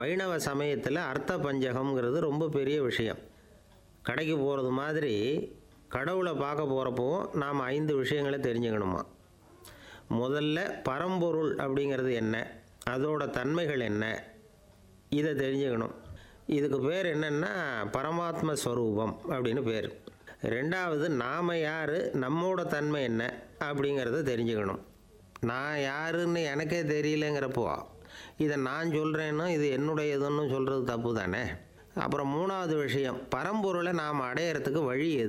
வைணவ சமயத்தில் அர்த்த பஞ்சகம்ங்கிறது ரொம்ப பெரிய விஷயம் கடைக்கு போகிறது மாதிரி கடவுளை பார்க்க போகிறப்பவும் நாம் ஐந்து விஷயங்களை தெரிஞ்சுக்கணுமா முதல்ல பரம்பொருள் அப்படிங்கிறது என்ன அதோட தன்மைகள் என்ன இதை தெரிஞ்சுக்கணும் இதுக்கு பேர் என்னென்னா பரமாத்ம ஸ்வரூபம் அப்படின்னு பேர் ரெண்டாவது நாம் யார் நம்மோட தன்மை என்ன அப்படிங்கிறத தெரிஞ்சுக்கணும் நான் யாருன்னு எனக்கே தெரியலங்கிறப்போ இதை நான் சொல்கிறேன்னா இது என்னுடையதுன்னு சொல்கிறது தப்பு தானே அப்புறம் மூணாவது விஷயம் பரம்பொருளை நாம் அடையிறதுக்கு வழி எது